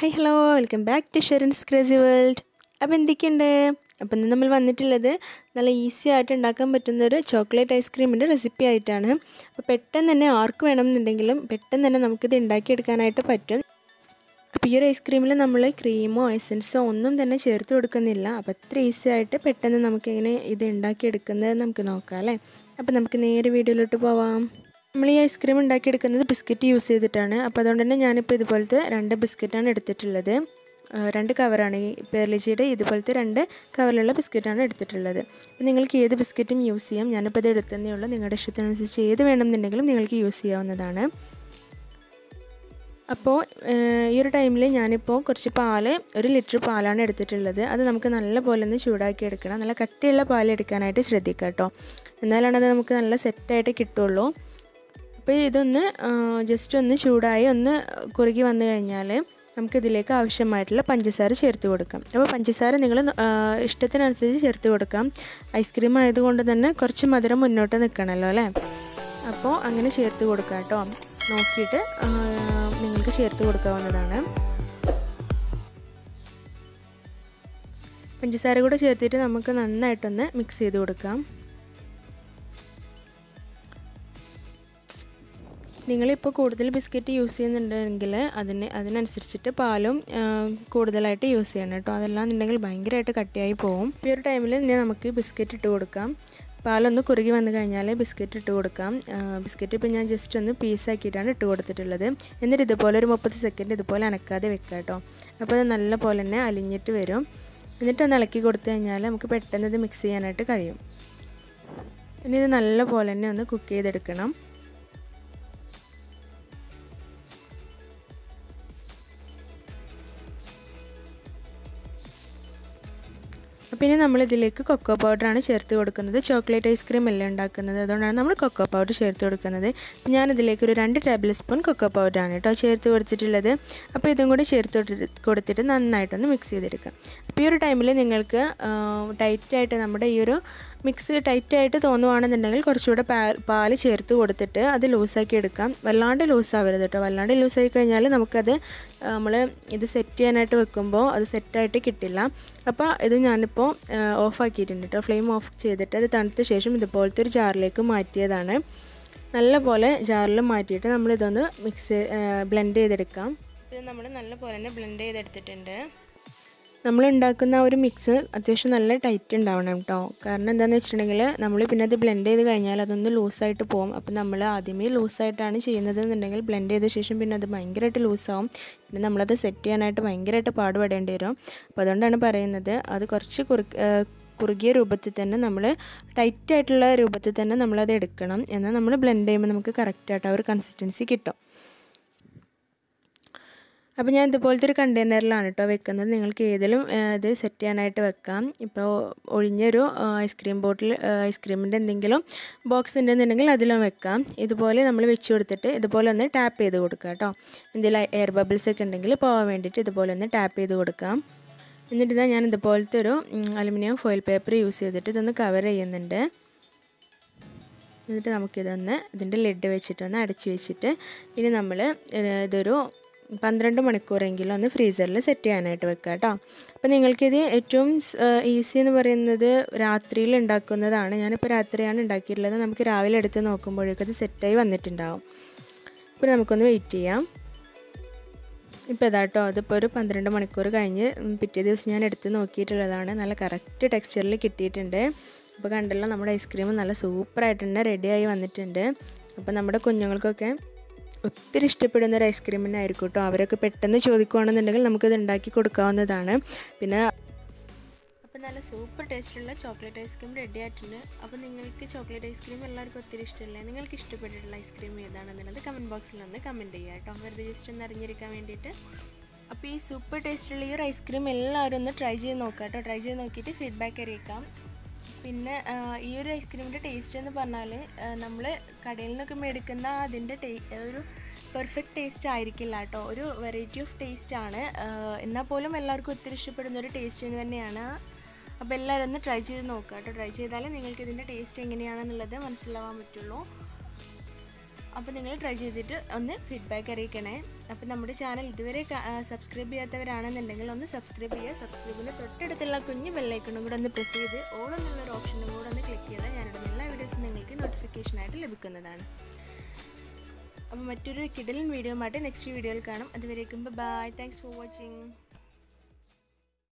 hi hello welcome back to Sherin's crazy world അപ്പോൾ എന്തൊക്കെയുണ്ട് അപ്പോൾ ഇന്ന് നമ്മൾ വന്നിട്ടുള്ളത് നല്ല ഈസി ആയിട്ട് ഉണ്ടാക്കാൻ പറ്റുന്ന ഒരു ചോക്ലേറ്റ് ഐസ്ക്രീമിൻ്റെ റെസിപ്പി ആയിട്ടാണ് അപ്പോൾ പെട്ടെന്ന് തന്നെ ആർക്ക് വേണമെന്നുണ്ടെങ്കിലും പെട്ടെന്ന് തന്നെ നമുക്കിത് ഉണ്ടാക്കിയെടുക്കാനായിട്ട് പറ്റും അപ്പോൾ ഈ ഒരു ഐസ്ക്രീമിൽ നമ്മൾ ക്രീമോ എസൻസോ ഒന്നും തന്നെ ചേർത്ത് കൊടുക്കുന്നില്ല അപ്പോൾ അത്ര ഈസി ആയിട്ട് പെട്ടെന്ന് നമുക്കിങ്ങനെ ഇത് ഉണ്ടാക്കിയെടുക്കുന്നത് നമുക്ക് നോക്കാം അല്ലേ അപ്പോൾ നമുക്ക് നേരെ വീഡിയോയിലോട്ട് പോവാം നമ്മൾ ഈ ഐസ്ക്രീം ഉണ്ടാക്കിയെടുക്കുന്നത് ബിസ്ക്കറ്റ് യൂസ് ചെയ്തിട്ടാണ് അപ്പോൾ അതുകൊണ്ട് തന്നെ ഞാനിപ്പോൾ ഇതുപോലത്തെ രണ്ട് ബിസ്ക്കറ്റാണ് എടുത്തിട്ടുള്ളത് രണ്ട് കവറാണ് ഈ പേർലിച്ചിയുടെ ഇതുപോലത്തെ രണ്ട് കവറിലുള്ള ബിസ്ക്കറ്റാണ് എടുത്തിട്ടുള്ളത് അപ്പോൾ നിങ്ങൾക്ക് ഏത് ബിസ്ക്കറ്റും യൂസ് ചെയ്യാം ഞാനിപ്പോൾ ഇത് എടുത്തതേ ഉള്ളൂ നിങ്ങളുടെ ഇഷ്ടത്തിനനുസരിച്ച് ഏത് വേണമെന്നുണ്ടെങ്കിലും നിങ്ങൾക്ക് യൂസ് ചെയ്യാവുന്നതാണ് അപ്പോൾ ഈ ഒരു ടൈമിൽ ഞാനിപ്പോൾ കുറച്ച് പാൽ ഒരു ലിറ്റർ പാലാണ് എടുത്തിട്ടുള്ളത് അത് നമുക്ക് നല്ല പോലെ ഒന്ന് ചൂടാക്കി എടുക്കണം നല്ല കട്ടിയുള്ള പാൽ എടുക്കാനായിട്ട് ശ്രദ്ധിക്കുക കേട്ടോ എന്നാലാണ് അത് നമുക്ക് നല്ല സെറ്റായിട്ട് കിട്ടുള്ളൂ അപ്പോൾ ഇതൊന്ന് ജസ്റ്റ് ഒന്ന് ചൂടായി ഒന്ന് കുറുകി വന്നു കഴിഞ്ഞാൽ നമുക്കിതിലേക്ക് ആവശ്യമായിട്ടുള്ള പഞ്ചസാര ചേർത്ത് കൊടുക്കാം അപ്പോൾ പഞ്ചസാര നിങ്ങൾ ഇഷ്ടത്തിനനുസരിച്ച് ചേർത്ത് കൊടുക്കാം ഐസ്ക്രീം ആയതുകൊണ്ട് തന്നെ കുറച്ച് മധുരം മുന്നോട്ട് നിൽക്കണമല്ലോ അല്ലേ അപ്പോൾ അങ്ങനെ ചേർത്ത് കൊടുക്കാം കേട്ടോ നോക്കിയിട്ട് നിങ്ങൾക്ക് ചേർത്ത് കൊടുക്കാവുന്നതാണ് പഞ്ചസാര കൂടെ ചേർത്തിട്ട് നമുക്ക് നന്നായിട്ടൊന്ന് മിക്സ് ചെയ്ത് കൊടുക്കാം നിങ്ങളിപ്പോൾ കൂടുതൽ ബിസ്ക്കറ്റ് യൂസ് ചെയ്യുന്നുണ്ടെങ്കിൽ അതിന് അതിനനുസരിച്ചിട്ട് പാലും കൂടുതലായിട്ട് യൂസ് ചെയ്യണം കേട്ടോ അതെല്ലാം എന്നുണ്ടെങ്കിൽ ഭയങ്കരമായിട്ട് കട്ടിയായി പോകും ഈ ഒരു ടൈമിൽ തന്നെ നമുക്ക് ബിസ്ക്കറ്റ് ഇട്ട് കൊടുക്കാം പാലൊന്ന് കുറുകി വന്നു കഴിഞ്ഞാൽ ബിസ്ക്കറ്റ് ഇട്ട് കൊടുക്കാം ബിസ്ക്കറ്റ് ഇപ്പോൾ ഞാൻ ജസ്റ്റ് ഒന്ന് പീസാക്കിയിട്ടാണ് ഇട്ട് കൊടുത്തിട്ടുള്ളത് എന്നിട്ട് ഇതുപോലെ ഒരു മുപ്പത് സെക്കൻഡ് ഇതുപോലെ അനക്കാതെ വെക്കുക കേട്ടോ അപ്പോൾ അത് നല്ല പോലെ തന്നെ അലിഞ്ഞിട്ട് വരും എന്നിട്ട് ഒന്ന് ഇളക്കി കൊടുത്തു കഴിഞ്ഞാൽ നമുക്ക് പെട്ടെന്ന് ഇത് മിക്സ് ചെയ്യാനായിട്ട് കഴിയും ഇനി ഇത് നല്ല പോലെ തന്നെ ഒന്ന് കുക്ക് ചെയ്തെടുക്കണം അപ്പോൾ ഇനി നമ്മളിതിലേക്ക് കൊക്കോ പൗഡറാണ് ചേർത്ത് കൊടുക്കുന്നത് ചോക്ലേറ്റ് ഐസ്ക്രീം അല്ലേ ഉണ്ടാക്കുന്നത് അതുകൊണ്ടാണ് നമ്മൾ കൊക്കോ പൗഡർ ചേർത്ത് കൊടുക്കുന്നത് അപ്പോൾ ഞാനിതിലേക്ക് ഒരു രണ്ട് ടേബിൾ സ്പൂൺ കൊക്കോ പൗഡറാണ് കേട്ടോ ചേർത്ത് കൊടുത്തിട്ടുള്ളത് അപ്പോൾ ഇതും കൂടി ചേർത്ത് കൊടുത്തിട്ട് നന്നായിട്ടൊന്ന് മിക്സ് ചെയ്തെടുക്കാം അപ്പോൾ ഈ ഒരു ടൈമിൽ നിങ്ങൾക്ക് ടൈറ്റായിട്ട് നമ്മുടെ ഈ ഒരു മിക്സ് ടൈറ്റായിട്ട് തോന്നുവാണെന്നുണ്ടെങ്കിൽ കുറച്ചുകൂടെ പാൽ ചേർത്ത് കൊടുത്തിട്ട് അത് ലൂസാക്കി എടുക്കാം വല്ലാണ്ട് ലൂസാവരുത് കേട്ടോ വല്ലാണ്ട് ലൂസായി കഴിഞ്ഞാൽ നമുക്കത് നമ്മൾ ഇത് സെറ്റ് ചെയ്യാനായിട്ട് വെക്കുമ്പോൾ അത് സെറ്റായിട്ട് കിട്ടില്ല അപ്പോൾ ഇത് ഞാനിപ്പോൾ ഓഫാക്കിയിട്ടുണ്ട് കേട്ടോ ഫ്ലെയിം ഓഫ് ചെയ്തിട്ട് അത് തണുത്ത ശേഷം ഇതുപോലത്തെ ഒരു ജാറിലേക്ക് മാറ്റിയതാണ് നല്ല പോലെ ജാറിൽ മാറ്റിയിട്ട് നമ്മളിതൊന്ന് മിക്സ് ബ്ലെൻഡ് ചെയ്തെടുക്കാം ഇത് നമ്മൾ നല്ല പോലെ തന്നെ ബ്ലെൻഡ് ചെയ്തെടുത്തിട്ടുണ്ട് നമ്മൾ ഉണ്ടാക്കുന്ന ഒരു മിക്സ് അത്യാവശ്യം നല്ല ടൈറ്റ് ഉണ്ടാവണം കേട്ടോ കാരണം എന്താണെന്ന് വെച്ചിട്ടുണ്ടെങ്കിൽ നമ്മൾ പിന്നെ അത് ബ്ലെൻഡ് ചെയ്ത് കഴിഞ്ഞാൽ അതൊന്ന് ലൂസായിട്ട് പോകും അപ്പോൾ നമ്മൾ ആദ്യമേ ലൂസായിട്ടാണ് ചെയ്യുന്നത് എന്നുണ്ടെങ്കിൽ ബ്ലെൻഡ് ചെയ്ത ശേഷം പിന്നെ അത് ഭയങ്കരമായിട്ട് ലൂസാവും പിന്നെ നമ്മളത് സെറ്റ് ചെയ്യാനായിട്ട് ഭയങ്കരമായിട്ട് പാടുപെടേണ്ടി വരും അപ്പോൾ അതുകൊണ്ടാണ് പറയുന്നത് അത് കുറച്ച് കുറു കുറുകിയ രൂപത്തിൽ തന്നെ നമ്മൾ ടൈറ്റ് ആയിട്ടുള്ള രൂപത്തിൽ തന്നെ നമ്മളത് എടുക്കണം എന്നാൽ നമ്മൾ ബ്ലെൻഡ് ചെയ്യുമ്പോൾ നമുക്ക് കറക്റ്റായിട്ട് ആ ഒരു കൺസിസ്റ്റൻസി കിട്ടും അപ്പോൾ ഞാൻ ഇതുപോലത്തെ ഒരു കണ്ടെയ്നറിലാണ് കേട്ടോ വെക്കുന്നത് നിങ്ങൾക്ക് ഏതിലും ഇത് സെറ്റ് ചെയ്യാനായിട്ട് വെക്കാം ഇപ്പോൾ ഒഴിഞ്ഞൊരു ഐസ്ക്രീം ബോട്ടിൽ ഐസ്ക്രീമിൻ്റെ എന്തെങ്കിലും ബോക്സ് ഉണ്ടെന്നുണ്ടെങ്കിൽ അതിലും വെക്കാം ഇതുപോലെ നമ്മൾ വെച്ച് കൊടുത്തിട്ട് ഇതുപോലെ ഒന്ന് ടാപ്പ് ചെയ്ത് കൊടുക്കുക കേട്ടോ എന്തെങ്കിലും എയർ ബബിൾസ് ഒക്കെ ഉണ്ടെങ്കിൽ പോകാൻ വേണ്ടിയിട്ട് ഇതുപോലെ ഒന്ന് ടാപ്പ് ചെയ്ത് കൊടുക്കാം എന്നിട്ട് ഇതാ ഞാൻ ഇതുപോലത്തെ ഒരു അലുമിനിയം ഫോയിൽ പേപ്പർ യൂസ് ചെയ്തിട്ട് ഇതൊന്ന് കവർ ചെയ്യുന്നുണ്ട് എന്നിട്ട് നമുക്കിതൊന്ന് ഇതിൻ്റെ ലെഡ് വെച്ചിട്ടൊന്ന് അടച്ചു വെച്ചിട്ട് ഇനി നമ്മൾ ഇതൊരു പന്ത്രണ്ട് മണിക്കൂറെങ്കിലും ഒന്ന് ഫ്രീസറിൽ സെറ്റ് ചെയ്യാനായിട്ട് വെക്കുക കേട്ടോ അപ്പോൾ നിങ്ങൾക്കിത് ഏറ്റവും ഈസി എന്ന് പറയുന്നത് രാത്രിയിൽ ഉണ്ടാക്കുന്നതാണ് ഞാനിപ്പോൾ രാത്രിയാണ് ഉണ്ടാക്കിയിട്ടുള്ളത് നമുക്ക് രാവിലെ എടുത്ത് നോക്കുമ്പോഴേക്കും അത് സെറ്റായി വന്നിട്ടുണ്ടാവും അപ്പോൾ നമുക്കൊന്ന് വെയിറ്റ് ചെയ്യാം ഇപ്പോൾ ഇതാട്ടോ അതിപ്പോൾ ഒരു പന്ത്രണ്ട് മണിക്കൂർ കഴിഞ്ഞ് പിറ്റേ ദിവസം ഞാൻ എടുത്ത് നോക്കിയിട്ടുള്ളതാണ് നല്ല കറക്റ്റ് ടെക്സ്ചറിൽ കിട്ടിയിട്ടുണ്ട് അപ്പോൾ കണ്ടല്ലോ നമ്മുടെ ഐസ്ക്രീം നല്ല സൂപ്പറായിട്ട് തന്നെ റെഡിയായി വന്നിട്ടുണ്ട് അപ്പോൾ നമ്മുടെ കുഞ്ഞുങ്ങൾക്കൊക്കെ ഒത്തിരി ഇഷ്ടപ്പെടുന്ന ഒരു ഐസ്ക്രീം തന്നെ ആയിരിക്കും കേട്ടോ അവരൊക്കെ പെട്ടെന്ന് ചോദിക്കുകയാണെന്നുണ്ടെങ്കിൽ നമുക്കിത് ഉണ്ടാക്കി കൊടുക്കാവുന്നതാണ് പിന്നെ അപ്പോൾ നല്ല സൂപ്പർ ടേസ്റ്റുള്ള ചോക്ലേറ്റ് ഐസ്ക്രീം റെഡി ആയിട്ടുണ്ട് അപ്പോൾ നിങ്ങൾക്ക് ചോക്ലേറ്റ് ഐസ്ക്രീം എല്ലാവർക്കും ഒത്തിരി ഇഷ്ടമല്ലേ നിങ്ങൾക്ക് ഇഷ്ടപ്പെട്ടിട്ടുള്ള ഐസ്ക്രീം ഏതാണെന്നുള്ളത് കമൻറ്റ് ബോക്സിൽ ഒന്ന് കമൻറ്റ് ചെയ്യുക കേട്ടോ വെറുതെ ജസ്റ്റ് ഒന്ന് അറിഞ്ഞിരിക്കാൻ വേണ്ടിയിട്ട് അപ്പോൾ ഈ സൂപ്പർ ടേസ്റ്റുള്ള ഈ ഒരു ഐസ്ക്രീം എല്ലാവരും ഒന്ന് ട്രൈ ചെയ്ത് നോക്കാം കേട്ടോ ട്രൈ ചെയ്ത് നോക്കിയിട്ട് ഫീഡ്ബാക്ക് അറിയിക്കാം പിന്നെ ഈ ഒരു ഐസ്ക്രീമിൻ്റെ ടേസ്റ്റ് എന്ന് പറഞ്ഞാൽ നമ്മൾ കടയിൽ നിന്നൊക്കെ മേടിക്കുന്ന അതിൻ്റെ ടേ ഒരു പെർഫെക്റ്റ് ടേസ്റ്റ് ആയിരിക്കില്ല കേട്ടോ ഒരു വെറൈറ്റി ഓഫ് ടേസ്റ്റ് ആണ് എന്നാൽ പോലും എല്ലാവർക്കും ഒത്തിരി ഇഷ്ടപ്പെടുന്ന ഒരു ടേസ്റ്റ് തന്നെയാണ് അപ്പോൾ എല്ലാവരും ഒന്ന് ട്രൈ ചെയ്ത് നോക്കുക കേട്ടോ ട്രൈ ചെയ്താലേ നിങ്ങൾക്ക് ഇതിൻ്റെ ടേസ്റ്റ് എങ്ങനെയാണെന്നുള്ളത് മനസ്സിലാവാൻ പറ്റുള്ളൂ അപ്പോൾ നിങ്ങൾ ട്രൈ ചെയ്തിട്ട് ഒന്ന് ഫീഡ്ബാക്ക് അറിയിക്കണേ അപ്പോൾ നമ്മുടെ ചാനൽ ഇതുവരെ സബ്സ്ക്രൈബ് ചെയ്യാത്തവരാണെന്നുണ്ടെങ്കിൽ ഒന്ന് സബ്സ്ക്രൈബ് ചെയ്യുക സബ്സ്ക്രൈബിൻ്റെ തൊട്ടടുത്തുള്ള കുഞ്ഞ് ബെല്ലൈക്കണും കൂടെ ഒന്ന് പ്രസ് ചെയ്ത് ഓൾ എന്നുള്ളൊരു ഓപ്ഷനും കൂടെ ഒന്ന് ക്ലിക്ക് ചെയ്താൽ ഞാനിടുന്ന എല്ലാ വീഡിയോസും നിങ്ങൾക്ക് നോട്ടിഫിക്കേഷനായിട്ട് ലഭിക്കുന്നതാണ് അപ്പോൾ മറ്റൊരു കിടലൻ വീഡിയോ ആയിട്ട് നെക്സ്റ്റ് വീഡിയോയിൽ കാണും അതുവരേക്കും ബൈ താങ്ക്സ് ഫോർ വാച്ചിങ്